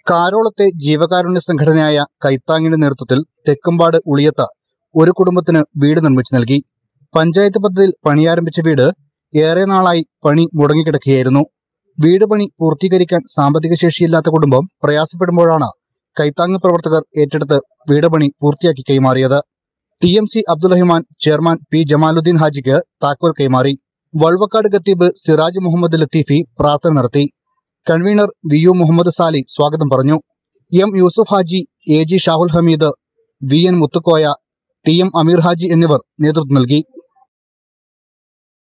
കാരോളത്തെ ജീവകാരുണ്യ സംഘടനയായ കൈത്താങ്ങിന്റെ നേതൃത്വത്തിൽ തെക്കുംപാട് ഉളിയത്ത് ഒരു കുടുംബത്തിന് വീട് നിർമ്മിച്ചു നൽകി പഞ്ചായത്ത് പദ്ധതിയിൽ പണിയാരംഭിച്ച വീട് ഏറെ നാളായി പണി മുടങ്ങിക്കിടക്കുകയായിരുന്നു വീട് പണി പൂർത്തീകരിക്കാൻ സാമ്പത്തിക ശേഷിയില്ലാത്ത കുടുംബം പ്രയാസപ്പെടുമ്പോഴാണ് കൈത്താങ് പ്രവർത്തകർ ഏറ്റെടുത്ത് വീട് പണി പൂർത്തിയാക്കി കൈമാറിയത് T M C Abdurahiman chairman P Jamaluddin ഹാജിക്ക് താക്കോൽ കൈമാറി വൾവക്കാട് ഖത്തീബ് സിറാജ് മുഹമ്മദ് ലത്തീഫി പ്രാർത്ഥന നടത്തി convener V U Muhammad Sali സ്വാഗതം പറഞ്ഞു M Yusuf Haji A G Shahul Hameed V N Muthukoya T M Ameer Haji എന്നിവർ നേതൃത്വം നൽകി